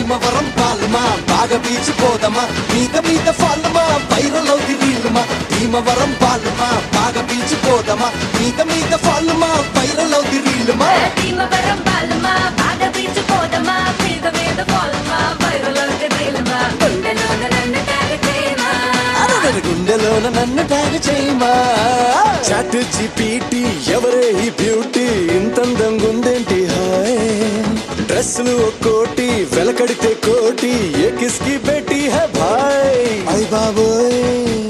భీమవరం పాలమా బాగా పీచిపోదమా మీద మీద ఫాలమా వైరల్ అవుది రీలుమా భీమవరం పాలమా బాగా పీచిపోదమా మీద మీద ఫాలమా వైరల్ అవుది రీలుమా భీమవరం బాలమా బాగా పీచిపోదమా మీద మీద పోలమా వైరల్ రీలమా గుండెలోన నన్ను తాగ చేయమా అరవరి గుండెలోన నన్ను ట్యాగ్ చేయమా చాట్ జీపీటీ ఎవరే ఈ బ్యూటీ ఇంతందంగా ఉందేంటి హాయ్ డ్రెస్సులు ఒక్కోటి వెలకడితే కోటి ఏ కిస్కి బేటీ హై భాయ్ అయ్ బాబోయ్